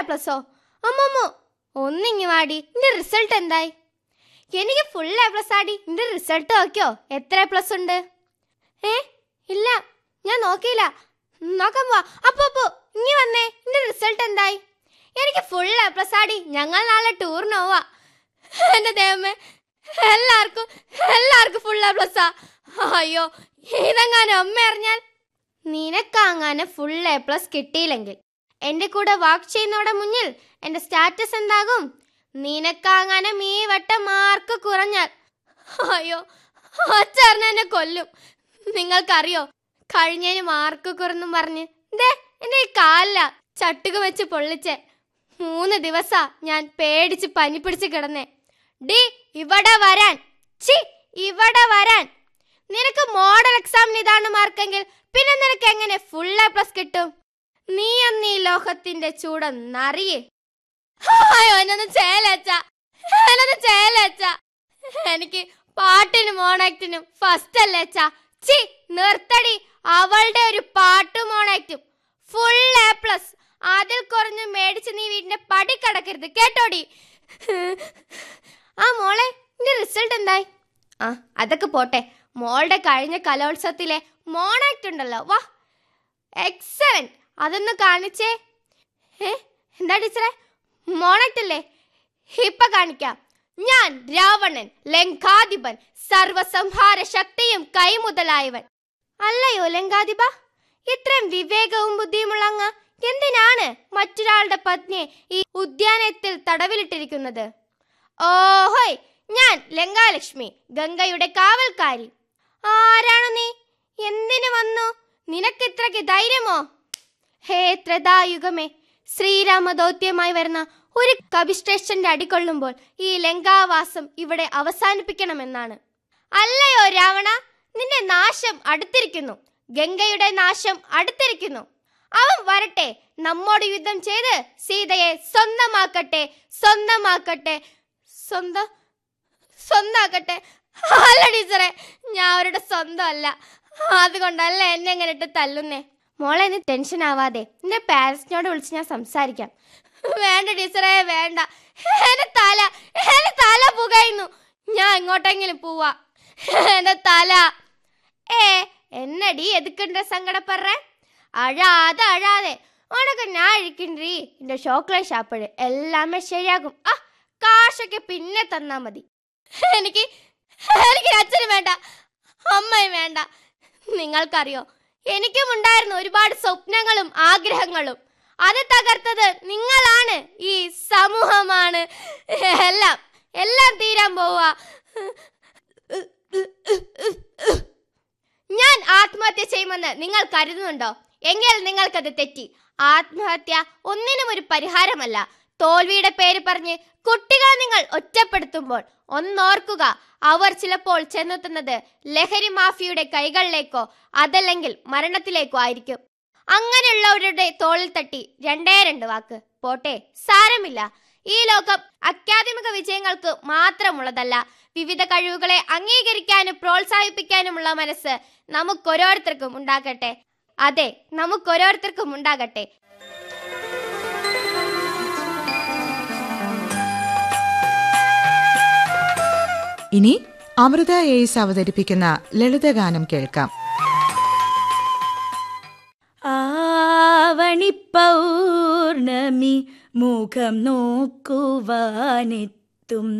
പ്ലസോ അമ്മമ്മോ ഒന്നിങ്ങി വാടി നിന്റെ റിസൾട്ട് എന്തായി എനിക്ക് ഫുൾ എ പ്ലസ് ആടി നിന്റെ റിസൾട്ട് നോക്കിയോ എത്ര എ പ്ലസ് ഉണ്ട് ഏ ഇല്ല ഞാൻ നോക്കിയില്ല നോക്കാൻ പോവാ അപ്പോ അപ്പോ ഇങ്ങി വന്നേ നിന്റെ റിസൾട്ട് എന്തായി എനിക്ക് ഫുൾ എ പ്ലസ് ആടി ഞങ്ങൾ നാളെ ടൂറിന് പോവാ എന്റെ ദൈവമേ എല്ലാവർക്കും എല്ലാവർക്കും ഫുൾ എ പ്ലസ്സാ അയ്യോ ഇതെങ്ങാനും അമ്മ അറിഞ്ഞാൽ നിനക്കങ്ങനെ ഫുൾ എ പ്ലസ് കിട്ടിയില്ലെങ്കിൽ എന്റെ കൂടെ വാക്ക് ചെയ്യുന്നവരുടെ മുന്നിൽ എന്റെ സ്റ്റാറ്റസ് എന്താകും നിനക്കങ്ങനെ ഈ വട്ടം മാർക്ക് കുറഞ്ഞാൽ അയ്യോ അച്ചറിഞ്ഞ എന്നെ കൊല്ലും നിങ്ങൾക്കറിയോ കഴിഞ്ഞതിന് മാർക്ക് കുറഞ്ഞും പറഞ്ഞ് ദേ എന്റെ ഈ കാലില ചട്ടുക വെച്ച് പൊള്ളിച്ചേ മൂന്ന് ദിവസാ ഞാൻ പേടിച്ച് പനി പിടിച്ച് കിടന്നേ ഡി ഇവിടെ വരാൻ ചി ഇവിടെ വരാൻ നിനക്ക് മോഡൽ എക്സാമിന് ഇതാണ് മാർക്കെങ്കിൽ പിന്നെ നിനക്ക് എങ്ങനെ ഫുൾ എ പ്ലസ് കിട്ടും നീ ഒന്ന് ഈ ലോകത്തിന്റെ ചൂടൊന്നറിയേ അയ്യോ എന്നൊന്ന് ചേലച്ച എന്നൊന്ന് ചേലച്ച എനിക്ക് പാട്ടിനും മോണാക്ടിനും ഫസ്റ്റ് അല്ലേ അച്ഛാ ചി നിർത്തടി അവളുടെ ഒരു പാട്ടും മോണാക്റ്റും ഫുൾ എ പ്ലസ് അതിൽ കുറഞ്ഞ് മേടിച്ച് നീ വീടിന്റെ പടി കിടക്കരുത് കേട്ടോടി ആ മോളെ നിന്റെ റിസൾട്ട് എന്തായി ആ അതൊക്കെ പോട്ടെ മോളുടെ കഴിഞ്ഞ കലോത്സവത്തിലെ മോണാക്ട് ഉണ്ടല്ലോ വാ എക്സലന്റ് അതൊന്ന് കാണിച്ചേ ഏ എന്താ ടീച്ചറെ മോണാക്ട് അല്ലേ ഇപ്പൊ കാണിക്കാം ഞാൻ രാവണൻ ലങ്കാധിപൻ സർവസംഹാര ശക്തിയും കൈമുതലായവൻ അല്ലയോ ലങ്കാധിപ ഇത്രയും വിവേകവും ബുദ്ധിയുമുള്ള അങ്ങ് എന്തിനാണ് മറ്റൊരാളുടെ പത്നിയെ ഈ ഉദ്യാനത്തിൽ തടവിലിട്ടിരിക്കുന്നത് ഓഹോയ് ഞാൻ ലങ്കാലക്ഷ്മി ഗംഗയുടെ കാവൽക്കാരി ആരാണ് നീ എന്തിനു വന്നു നിനക്കിത്രയ്ക്ക് ധൈര്യമോ ഹേ ത്രതായുഗമേ ശ്രീരാമദൗത്യമായി വരുന്ന ഒരു കവിശ്രേഷ്ഠന്റെ അടികൊള്ളുമ്പോൾ ഈ ലങ്കാവാസം ഇവിടെ അവസാനിപ്പിക്കണമെന്നാണ് അല്ലയോ രാവണ നിന്റെ നാശം അടുത്തിരിക്കുന്നു ഗംഗയുടെ നാശം അടുത്തിരിക്കുന്നു അവൻ വരട്ടെ നമ്മോട് യുദ്ധം ചെയ്ത് സീതയെ സ്വന്തമാക്കട്ടെ സ്വന്തമാക്കട്ടെ സ്വന്തം സ്വന്താക്കട്ടെ അല്ല ടീച്ചറെ ഞാൻ അവരുടെ സ്വന്തം അല്ല അതുകൊണ്ടല്ല എന്നെ എങ്ങനെ ഇട്ട് തല്ലുന്നേ മോളെ നീ ടെൻഷൻ ആവാതെ നിന്റെ പാരൻസിനോട് വിളിച്ച് ഞാൻ സംസാരിക്കാം വേണ്ട ടീച്ചറെ വേണ്ട എന്റെ തല എന്റെ തല പുകയുന്നു ഞാൻ എങ്ങോട്ടെങ്കിലും പോവാ എന്റെ തല ഏ എന്നടി എതുക്കുണ്ട സങ്കടപ്പെടുറേ അഴാതെ അഴാതെ ഉനക്ക് ഞാൻ അഴിക്കണ്ടി എന്റെ ചോക്ലേറ്റ് ഷാപ്പിഴ് എല്ലാമേ ശരിയാകും ആ കാശൊക്കെ പിന്നെ തന്നാ മതി എനിക്ക് എനിക്ക് അച്ഛനും വേണ്ട അമ്മയും വേണ്ട നിങ്ങൾക്കറിയോ എനിക്കും ഉണ്ടായിരുന്നു ഒരുപാട് സ്വപ്നങ്ങളും ആഗ്രഹങ്ങളും അത് തകർത്തത് നിങ്ങളാണ് ഈ സമൂഹമാണ് എല്ലാം എല്ലാം തീരാൻ പോവാ ഞാൻ ആത്മഹത്യ ചെയ്യുമെന്ന് നിങ്ങൾ കരുതുന്നുണ്ടോ എങ്കിൽ നിങ്ങൾക്കത് തെറ്റി ആത്മഹത്യ ഒന്നിനും ഒരു പരിഹാരമല്ല തോൽവിയുടെ പേര് പറഞ്ഞ് കുട്ടികളെ നിങ്ങൾ ഒറ്റപ്പെടുത്തുമ്പോൾ ഒന്നോർക്കുക അവർ ചിലപ്പോൾ ചെന്നെത്തുന്നത് ലഹരി മാഫിയുടെ കൈകളിലേക്കോ അതല്ലെങ്കിൽ മരണത്തിലേക്കോ ആയിരിക്കും അങ്ങനെയുള്ളവരുടെ തോളിൽ തട്ടി രണ്ടേ രണ്ട് വാക്ക് പോട്ടെ സാരമില്ല ഈ ലോകം അക്കാദമിക വിജയങ്ങൾക്ക് മാത്രമുള്ളതല്ല വിവിധ കഴിവുകളെ അംഗീകരിക്കാനും പ്രോത്സാഹിപ്പിക്കാനുമുള്ള മനസ്സ് നമുക്കോരോരുത്തർക്കും ഉണ്ടാകട്ടെ അതെ നമുക്കോരോരുത്തർക്കും ഉണ്ടാകട്ടെ ഇനി അമൃത എയ്സ് അവതരിപ്പിക്കുന്ന ലളിതഗാനം കേൾക്കാം ആവണിപ്പൗർണമി മുഖം നോക്കുവാനെത്തും